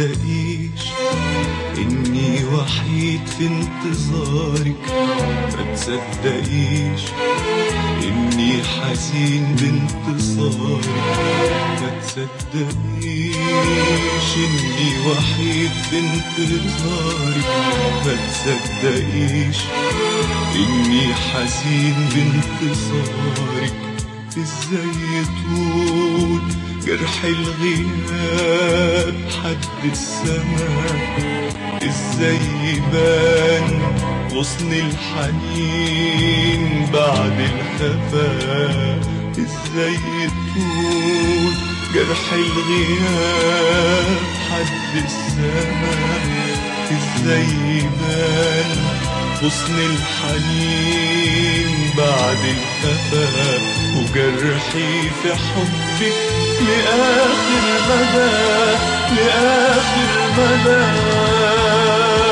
تصدقيش إني وحيد في انتظارك ما تصدقيش إني حزين بانتصارك ما تصدقيش إني وحيد في انتظارك ما تصدقيش إني حزين بانتصارك ازاي طول جرح الغياب حد السماء ازاي يبان غصن الحنين بعد الخفاء ازاي طول جرح الغياب حد السماء ازاي يبان غصن الحنين بعد الخفاء وجرحي في حبك لآخر مدى لآخر مدى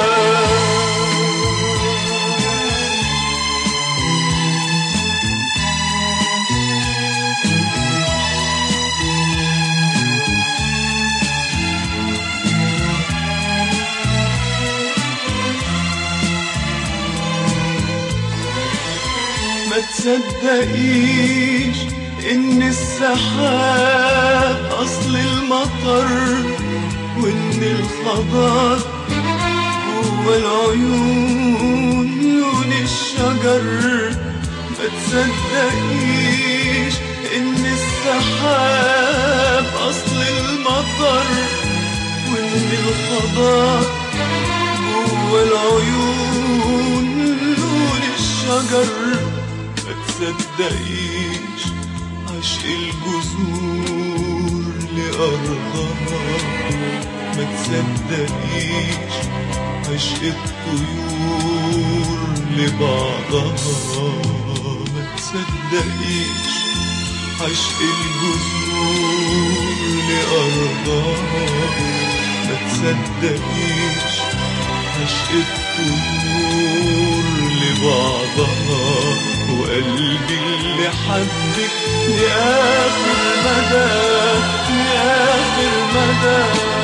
ما تصدقيش ان السحاب اصل المطر وان الخضار جوا العيون لون الشجر ما تصدقيش ان السحاب اصل المطر وان الخضار جوا العيون لون الشجر ما تصدقيش عشق الجذور لأرضها ما تصدقيش عشق الطيور لبعضها ما تصدقيش عشق الجذور لأرضها ما تصدقيش عشق الطيور لبعضها وقلبي اللي حبك لآخر مدى لآخر مدى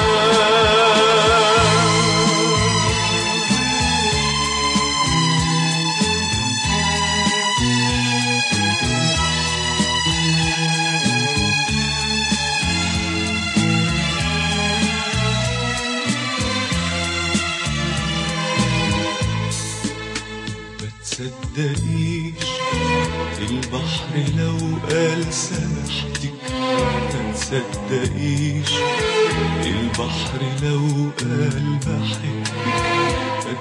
ما تصدقيش البحر لو قال سامحتك ما تصدقيش البحر لو قال بحبك ما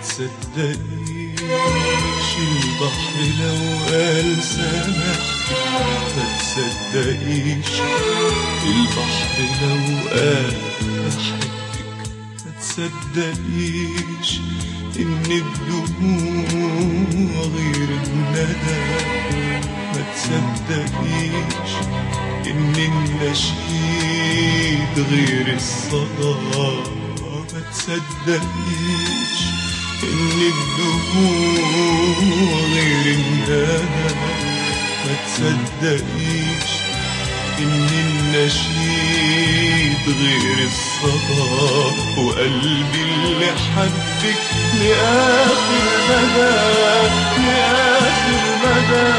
تصدقيش البحر لو قال سامحتك ما تصدقيش البحر لو قال بحبك ما تصدقيش إن الدموع غير الندى ما تصدقيش إن النشيد غير الصدى ما تصدقيش إن الدموع غير الندى ما تصدقيش إن النشيد غير الصدى وقلبي اللي حبك لآخر مدى لآخر مدى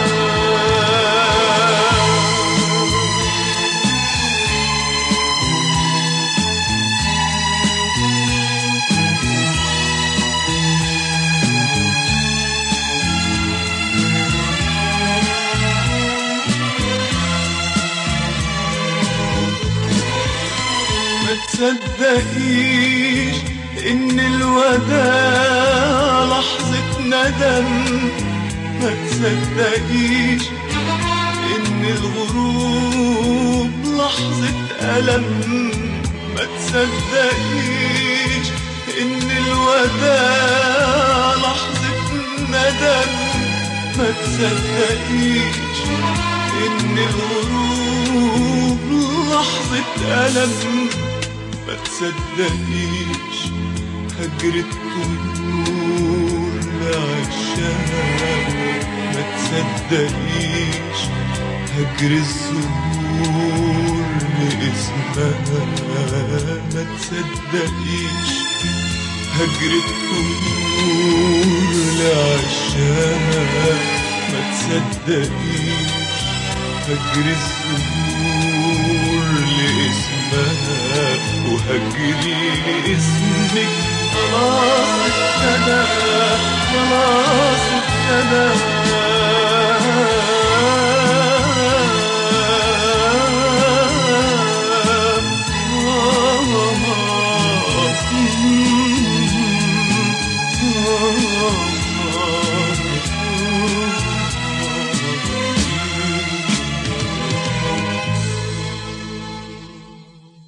ما تصدقيش ان الوداع لحظة ندم ما تصدقيش ان الغروب لحظة ألم ما تصدقيش ان الوداع لحظة ندم ما تصدقيش ان الغروب لحظة ألم ما تصدقيش هجر الطيور لعشها ما تصدقيش هجر الزهور لاسمها ما تصدقيش هجر الطيور لعشاها ما تصدقيش هجر الزهور لاسمها وهجري لاسمك خلاص ابتدى خلاص ابتدى